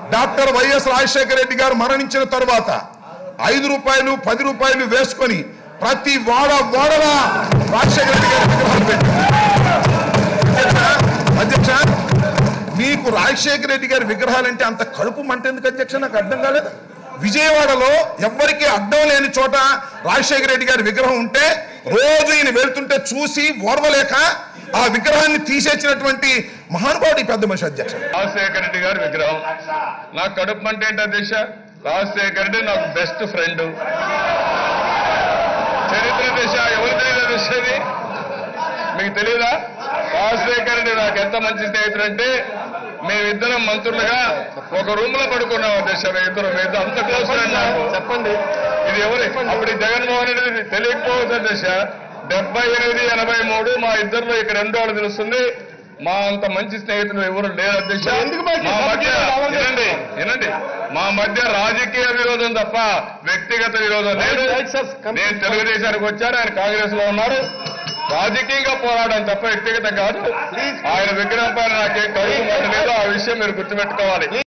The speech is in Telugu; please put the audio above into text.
డాక్టర్ వైఎస్ రాజశేఖర రెడ్డి గారు మరణించిన తరువాత ఐదు రూపాయలు పది రూపాయలు వేసుకొని ప్రతి వాడ వాడలా రాజశేఖర రెడ్డి గారి విగ్రహాలు పెట్టారు అధ్యక్ష, అధ్యక్ష మీకు రాజశేఖర రెడ్డి గారి విగ్రహాలంటే అంత కడుపు మంట ఎందుకు అధ్యక్ష నాకు అర్థం కాలేదు విజయవాడలో ఎవ్వరికి అడ్డం లేని చోట రాజశేఖర రెడ్డి గారి విగ్రహం ఉంటే రోజు ఈయన వెళ్తుంటే చూసి ఓర్వలేక ఆ విగ్రహాన్ని తీసేసినటువంటి మహానుభావుడు ఈ పెద్ద మనిషి అధ్యక్ష రాజశేఖర రెడ్డి గారి విగ్రహం నా కడుపు అంటే ఏంటి అధ్యక్ష రాజశేఖర రెడ్డి నాకు బెస్ట్ ఫ్రెండ్ చరిత్ర దిశ ఎవరు తెలియదు దిశ ఇది మీకు తెలియదా రాజశేఖర రెడ్డి నాకు ఎంత మంచి స్నేహితుడు అంటే మేమిద్దరం మంత్రులుగా ఒక రూమ్ లో పడుకున్నాం దిశ మేమిద్దరం మీద అంత క్లోజ్ ఫ్రెండ్ చెప్పండి ఇది ఎవరు అప్పుడు ఈ జగన్మోహన్ రెడ్డి తెలియకపోవచ్చు దిశ డెబ్బై ఎనిమిది ఎనభై మూడు మా ఇద్దరిలో ఇక్కడ రెండు వాళ్ళు తెలుస్తుంది మా అంత మంచి స్నేహితులు ఎవరు లేరు అధ్యక్ష మా మధ్య వినండి వినండి మా మధ్య రాజకీయ విరోధం తప్ప వ్యక్తిగత విరోధం లేదు నేను తెలుగుదేశానికి వచ్చాను ఆయన కాంగ్రెస్ లో ఉన్నారు రాజకీయంగా పోరాడడం తప్ప వ్యక్తిగతం కాదు ఆయన విగ్రహం పైన నాకేం కడుగు లేదు ఆ విషయం మీరు గుర్తుపెట్టుకోవాలి